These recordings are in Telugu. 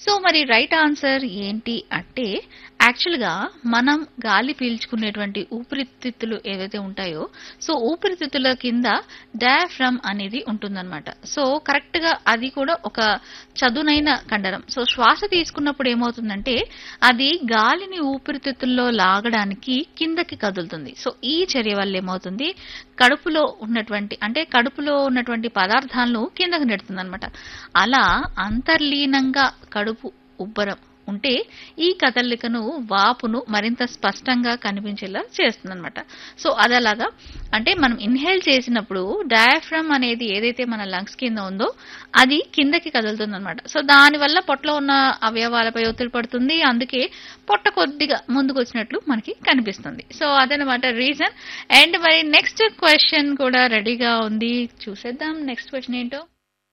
సో మరి రైట్ ఆన్సర్ ఏంటి అంటే యాక్చువల్గా మనం గాలి పీల్చుకునేటువంటి ఊపిరితిత్తులు ఏవైతే ఉంటాయో సో ఊపిరితిత్తుల కింద డయాఫ్రమ్ అనేది ఉంటుందన్నమాట సో కరెక్ట్ గా అది కూడా ఒక చదునైన కండరం సో శ్వాస తీసుకున్నప్పుడు ఏమవుతుందంటే అది గాలిని ఊపిరితిత్తుల్లో లాగడానికి కిందకి కదులుతుంది సో ఈ చర్య వల్ల ఏమవుతుంది కడుపులో ఉన్నటువంటి అంటే కడుపులో ఉన్నటువంటి పదార్థాలను కిందకి నెడుతుంది అనమాట అలా అంతర్లీనంగా కడుపు ఉబ్బరం ఉంటే ఈ కదలికను వాపును మరింత స్పష్టంగా కనిపించేలా చేస్తుందన్నమాట సో అదలాగా అంటే మనం ఇన్హేల్ చేసినప్పుడు డయాఫ్రమ్ అనేది ఏదైతే మన లంగ్స్ కింద ఉందో అది కిందకి కదులుతుంది అనమాట సో దానివల్ల పొట్టలో ఉన్న అవయవాలపై ఒత్తిడి పడుతుంది అందుకే పొట్ట కొద్దిగా ముందుకు వచ్చినట్లు మనకి కనిపిస్తుంది సో అదనమాట రీజన్ అండ్ మరి నెక్స్ట్ క్వశ్చన్ కూడా రెడీగా ఉంది చూసేద్దాం నెక్స్ట్ క్వశ్చన్ ఏంటో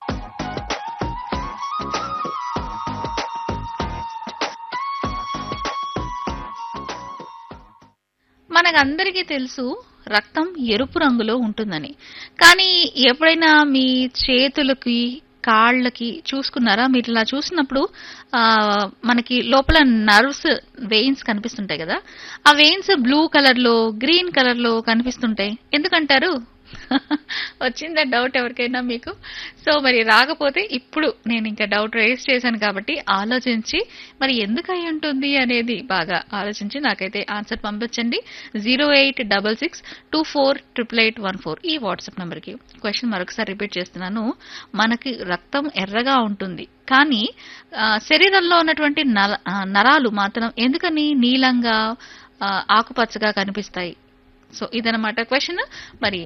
మనకందరికీ తెలుసు రక్తం ఎరుపు రంగులో ఉంటుందని కానీ ఎప్పుడైనా మీ చేతులకి కాళ్ళకి చూసుకున్నారా మీరు ఇలా చూసినప్పుడు ఆ, మనకి లోపల నర్వ్స్ వెయిన్స్ కనిపిస్తుంటాయి కదా ఆ వెయిన్స్ బ్లూ కలర్ లో గ్రీన్ కలర్ లో కనిపిస్తుంటాయి ఎందుకంటారు వచ్చిందా డౌట్ ఎవరికైనా మీకు సో మరి రాకపోతే ఇప్పుడు నేను ఇంకా డౌట్ రేస్ చేశాను కాబట్టి ఆలోచించి మరి ఎందుకు అయి ఉంటుంది అనేది బాగా ఆలోచించి నాకైతే ఆన్సర్ పంపించండి zero eight double six two four triple eight one four ఈ వాట్సాప్ నెంబర్కి క్వశ్చన్ మరొకసారి రిపీట్ చేస్తున్నాను మనకి రక్తం ఎర్రగా ఉంటుంది కానీ ఆ, శరీరంలో ఉన్నటువంటి నర ఆ, నరాలు మాత్రం ఎందుకని నీలంగా ఆ, ఆకుపచ్చగా కనిపిస్తాయి సో ఇదనమాట క్వశ్చన్ మరి